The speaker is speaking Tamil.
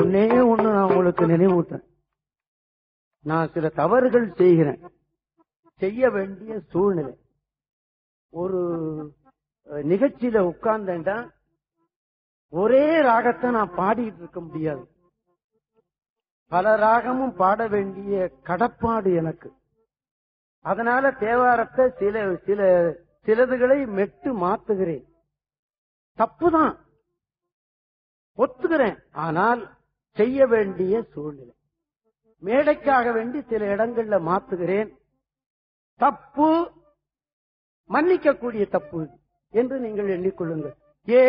ஒன்னே ஒண்ணு நான் உங்களுக்கு நினைவூட்டேன் நான் சில தவறுகள் செய்கிறேன் செய்ய வேண்டிய சூழ்நிலை ஒரு அஹ், நிகழ்ச்சியில உட்கார்ந்தேன்டா ஒரே ராகத்தை நான் பாடிட்டு இருக்க முடியாது பல ராகமும் பாட வேண்டிய கடப்பாடு எனக்கு அதனால தேவாரத்தை சில சில சிலதுகளை மெட்டு மாத்துகிறேன் தப்புதான் ஒத்துக்கிறேன் ஆனால் செய்ய வேண்டிய சூழ்நிலை மேடைக்காக வேண்டி சில இடங்கள்ல மாத்துகிறேன் தப்பு மன்னிக்கக்கூடிய தப்பு இது என்று நீங்கள் எண்ணிக்கொள்ளுங்கள் ஏ